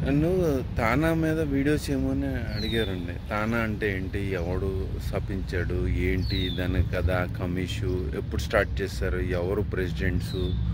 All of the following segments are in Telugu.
నన్ను తానా మీద వీడియోస్ ఏమని అడిగారండి తానా అంటే ఏంటి ఎవడు స్థాపించాడు ఏంటి దాని కథ కమిషు ఎప్పుడు స్టార్ట్ చేస్తారు ఎవరు ప్రెసిడెంట్స్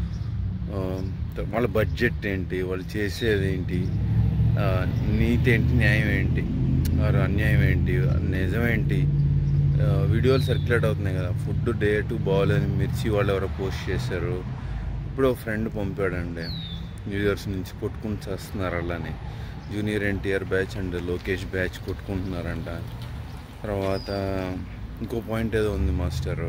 వాళ్ళ బడ్జెట్ ఏంటి వాళ్ళు చేసేది ఏంటి ఆ, నీతి ఏంటి న్యాయం ఏంటి వారు అన్యాయం ఏంటి నిజం ఏంటి ఆ, వీడియోలు సర్క్యులేట్ అవుతున్నాయి కదా ఫుడ్ డే టు బాగాలని మిర్చి వాళ్ళు ఎవరో పోస్ట్ చేశారు ఇప్పుడు ఒక ఫ్రెండ్ పంపాడండి న్యూ ఇయర్స్ నుంచి కొట్టుకుని చేస్తున్నారు అలానే junior NTR batch and Lokesh batch కొట్టుకుంటున్నారంట తర్వాత ఇంకో పాయింట్ ఏదో ఉంది మాస్టర్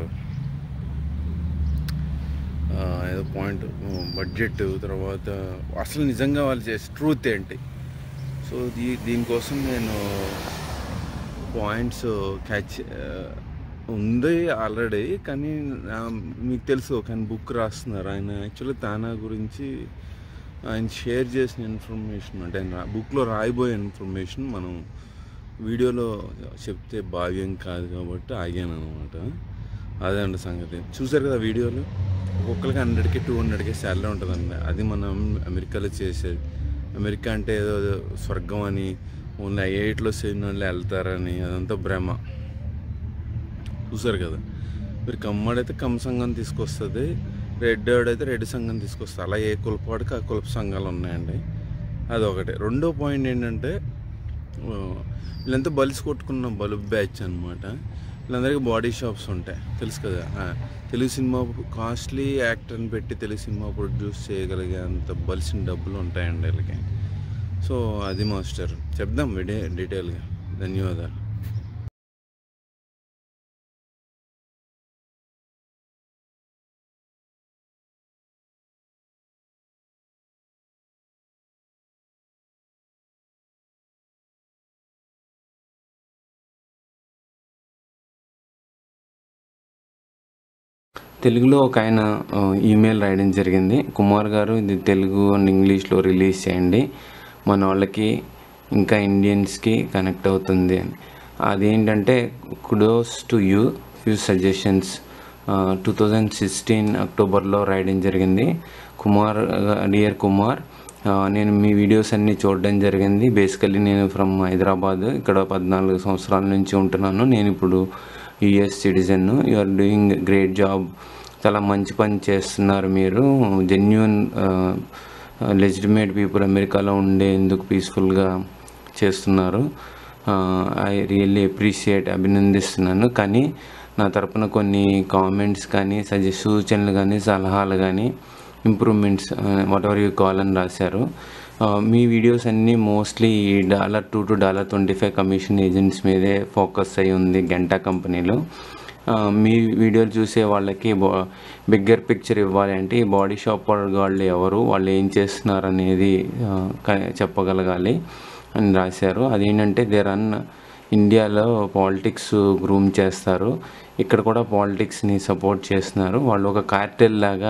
ఆ, ఏదో పాయింట్ బడ్జెట్ తర్వాత అసలు నిజంగా వాళ్ళు చేసే ట్రూత్ ఏంటి సో దీ దీనికోసం నేను పాయింట్స్ క్యాచ్ ఉంది ఆల్రెడీ కానీ నా- మీకు తెలుసు కానీ బుక్ రాస్తున్నారు ఆయన యాక్చువల్లీ తానా గురించి ఆయన షేర్ చేసిన ఇన్ఫర్మేషన్ అంటే ఆయన బుక్లో రాయబోయే ఇన్ఫర్మేషన్ మనం వీడియోలో చెప్తే భావ్యం కాదు కాబట్టి ఆగాను అనమాట అదే అండి సంగతి చూసారు కదా వీడియోలు ఒక్కొక్కరికి హండ్రెడ్కి టూ హండ్రెడ్కి శాలరీ ఉంటుందండి అది మనం అమెరికాలో చేసేది అమెరికా అంటే ఏదో స్వర్గం అని ఓన్లీ ఐఐట్లో చేరిన వాళ్ళు వెళ్తారని అదంతా భ్రమ చూసారు కదా మీరు కమ్మడైతే కమ్మ సంఘం తీసుకొస్తుంది రెడ్ అయితే రెడ్ సంఘం తీసుకొస్తుంది అలా ఏ కులపాడికి ఆ కులప సంఘాలు ఉన్నాయండి అదొకటి రెండో పాయింట్ ఏంటంటే ఆ, వీళ్ళంతా బలిసి కొట్టుకున్న బల్బ్ బ్యాచ్ అనమాట వీళ్ళందరికీ బాడీ షాప్స్ ఉంటాయి తెలుసు కదా ఆ, తెలుగు సినిమా కాస్ట్లీ యాక్టర్ని పెట్టి తెలుగు సినిమా ప్రొడ్యూస్ చేయగలిగే అంత బలిసిన డబ్బులు ఉంటాయండి వీళ్ళకి సో అది మాస్టర్ చెప్దాం విడే డీటెయిల్గా ధన్యవాదాలు తెలుగులో ఒక ఆయన ఆ, ఈమెయిల్ రాయడం జరిగింది కుమార్ గారు ఇది తెలుగు అండ్ ఇంగ్లీష్లో రిలీజ్ చేయండి మన వాళ్ళకి ఇంకా ఇండియన్స్కి కనెక్ట్ అవుతుంది అని అదేంటంటే kudos to you few suggestions two thousand sixteen అక్టోబర్లో రాయడం జరిగింది కుమార్ డియర్ కుమార్ ఆ, నేను మీ వీడియోస్ అన్నీ చూడడం జరిగింది బేసికల్లీ నేను ఫ్రమ్ హైదరాబాద్ ఇక్కడ పద్నాలుగు సంవత్సరాల నుంచి ఉంటున్నాను నేను ఇప్పుడు US citizen you are doing great job చాలా మంచి పని చేస్తున్నారు మీరు జెన్యున్ లెజిటిమేట్ పీపుల్ అమెరికాలో ఉండేందుకు పీస్ఫుల్గా చేస్తున్నారు ఐ రియల్లీ అప్రిషియేట్ అభినందిస్తున్నాను కానీ నా తరపున కొన్ని కామెంట్స్ కానీ సజెస్ట్ సూచనలు కానీ సలహాలు కానీ improvements whatever you call అని రాశారు ఆ, మీ వీడియోస్ అన్నీ mostly dollar two to dollar twenty five commission agents మీదే ఫోకస్ అయి ఉంది గంటా కంపెనీలో ఆ, మీ వీడియోలు చూసే వాళ్ళకి బిగ్గర్ పిక్చర్ ఇవ్వాలి అంటే ఈ బాడీ షాప్ వాళ్ళు ఎవరు వాళ్ళు ఏం చేస్తున్నారు అనేది ఆ, క- చెప్పగలగాలి అని రాశారు అదేంటంటే దేర్ అన్ ఇండియాలో పాలిటిక్స్ గ్రూమ్ చేస్తారు ఇక్కడ కూడా పాలిటిక్స్ని సపోర్ట్ చేస్తున్నారు వాళ్ళు ఒక కార్టెల్ లాగా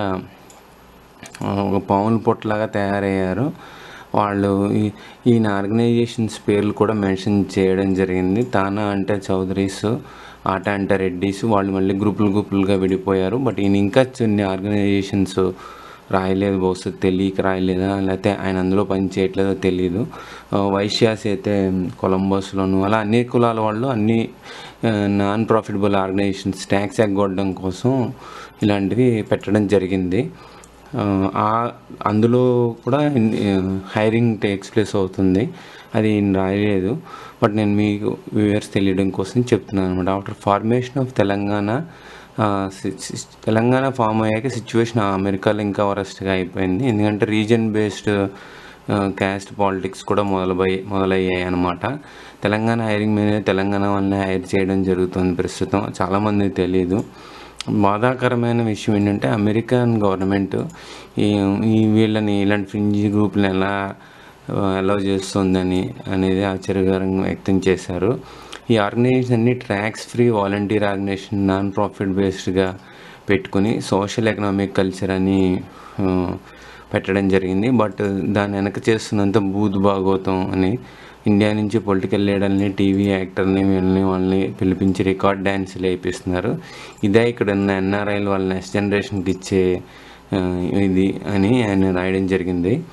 ఆ, ఒక పాముల పొట్టలాగా తయారయ్యారు వాళ్ళు ఈ- ఈయన ఆర్గనైజేషన్స్ పేర్లు కూడా మెన్షన్ చేయడం జరిగింది తానా అంటే చౌదరీస్ ఆట అంటే రెడ్డిస్ వాళ్ళు మళ్ళీ గ్రూపులు గ్రూపులుగా విడిపోయారు బట్ ఈయన ఇంకా కొన్ని ఆర్గనైజేషన్స్ రాయలేదు బహుశా తెలియక రాయలేదా లేకపోతే ఆయన అందులో పని చేయట్లేదో తెలియదు ఆ, వైశ్యాస్ అయితే కొలంబస్లోను అలా అన్ని కులాల వాళ్ళు అన్ని నాన్ ప్రాఫిటబుల్ ఆర్గనైజేషన్స్ ట్యాక్స్ ఎగ్గొట్టడం కోసం ఇలాంటివి పెట్టడం జరిగింది ఆ, ఆ- అందులో కూడా హైరింగ్ టేక్స్ ప్లేస్ అవుతుంది అది నేను రాయలేదు బట్ నేను మీకు వ్యూవర్స్ తెలియడం కోసం చెప్తున్నాను అనమాట ఆఫ్టర్ ఫార్మేషన్ ఆఫ్ తెలంగాణ ఆ, సి- సి- తెలంగాణ ఫామ్ అయ్యాక సిచ్యువేషన్ అమెరికాలో ఇంకా వరస్ట్గా అయిపోయింది ఎందుకంటే రీజన్ బేస్డ్ క్యాస్ట్ పాలిటిక్స్ కూడా మొదలై మొదలయ్యాయి అనమాట తెలంగాణ హైరింగ్ మీద తెలంగాణ వాళ్ళని హైర్ చేయడం జరుగుతుంది ప్రస్తుతం చాలామందికి తెలియదు బాధాకరమైన విషయం ఏంటంటే అమెరికన్ గవర్నమెంట్ ఈ ఈ వీళ్ళని ఇలాంటి ఫ్రింజ్ గ్రూప్లను ఎలా అలౌ చేస్తుందని అనేది ఆశ్చర్యకరంగా వ్యక్తం చేశారు ఈ ఆర్గనైజేషన్ అన్ని tax free volunteer organisation non profit బేస్డ్గా పెట్టుకుని సోషల్ ఎకనామిక్ కల్చర్ అని ఆ, పెట్టడం జరిగింది బట్ దాని వెనక చేస్తున్నంత బూత్ భాగోతం అని ఇండియా నుంచి పొలిటికల్ లీడర్ని టీవీ యాక్టర్ని వీళ్ళని వాళ్ళని పిలిపించి రికార్డ్ డ్యాన్సులు వేయిస్తున్నారు ఇదే ఇక్కడ ఉన్న ఎన్ఆర్ఐలు వాళ్ళ నెక్స్ట్ జనరేషన్కి ఇచ్చే ఆ, ఇది అని ఆయన రాయడం జరిగింది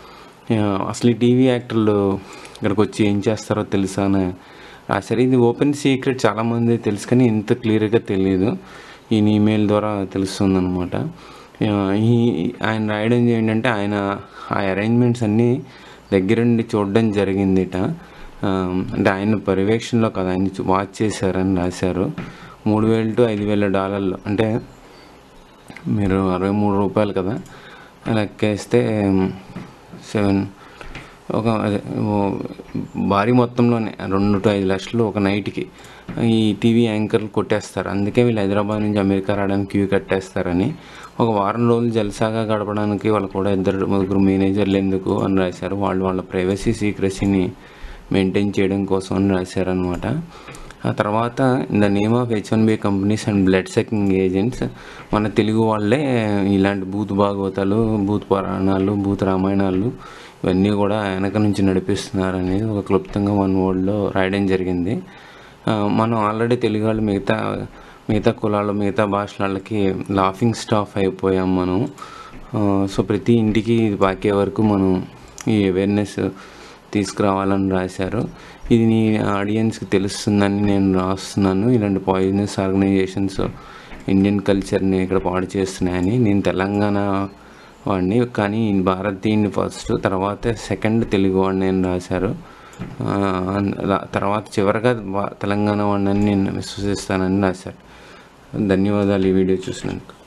ఆ, అసలు ఈ టీవీ యాక్టర్లు ఇక్కడికి వచ్చి ఏం చేస్తారో తెలుసా అని రాశారు ఇది ఓపెన్ సీక్రెట్ చాలామంది తెలుసు కానీ ఇంత క్లియర్గా తెలియదు ఈయన ఈమెయిల్ ద్వారా తెలుస్తుంది అనమాట ఈ ఆయన రాయడం ఏంటంటే ఆయన ఆ అరేంజ్మెంట్స్ అన్నీ దగ్గరుండి చూడడం జరిగిందిట ఆ, అంటే ఆయన పర్యవేక్షణలో కదా ఆయన చూ- వాచ్ చేశారని రాశారు మూడు వేలు టు ఐదు వేల డాలర్లు అంటే మీరు అరవై మూడు రూపాయలు కదా లెక్కేస్తే సెవెన్ ఒక అదే ఓ భారీ మొత్తంలోనే రెండు టు ఐదు లక్షలు ఒక నైట్కి ఈ టీవీ యాంకర్లు కొట్టేస్తారు అందుకే వీళ్ళు హైదరాబాద్ నుంచి అమెరికా రావడానికి క్యూ కట్టేస్తారని ఒక వారం రోజులు జల్సాగా గడపడానికి వాళ్ళు కూడా ఇద్దరు ముగ్గురు మేనేజర్లు ఎందుకు అని రాశారు వాళ్ళు వాళ్ళ ప్రైవసీ సీక్రసీని మెయింటైన్ చేయడం కోసం అని రాశారనమాట ఆ తర్వాత in the name of H one B companies and blood sucking agents మన తెలుగు వాళ్ళే ఇలాంటి భూత భాగవతాలు భూత పురాణాలు భూత రామాయణాలు ఇవన్నీ కూడా వెనక నుంచి నడిపిస్తున్నారు అనేది ఒక క్లుప్తంగా మన వరల్డ్లో రాయడం జరిగింది ఆ, మనం ఆల్రెడీ తెలుగు వాళ్ళు మిగతా మిగతా కులాలు మిగతా భాషల వాళ్ళకి లాఫింగ్ స్టాఫ్ అయిపోయాం మనం ఆ, సో ప్రతి ఇంటికి ఇది పాకే వరకు మనం ఈ అవేర్నెస్ తీసుకురావాలని రాశారు ఇది నీ ఆడియన్స్కి తెలుస్తుందని నేను రాస్తున్నాను ఇలాంటి పాయిజనస్ ఆర్గనైజేషన్స్ ఇండియన్ కల్చర్ని ఇక్కడ పాడు చేస్తున్నాయని నేను తెలంగాణ వాడిని కానీ భారతీయుని ఫస్ట్ తర్వాత సెకండ్ తెలుగు వాడిని నేను రాశారు ఆ, రా- తర్వాత చివరిగా బా- తెలంగాణ వాడిని నేను విశ్వసిస్తానని రాశారు ధన్యవాదాలు ఈ వీడియో చూసినందుకు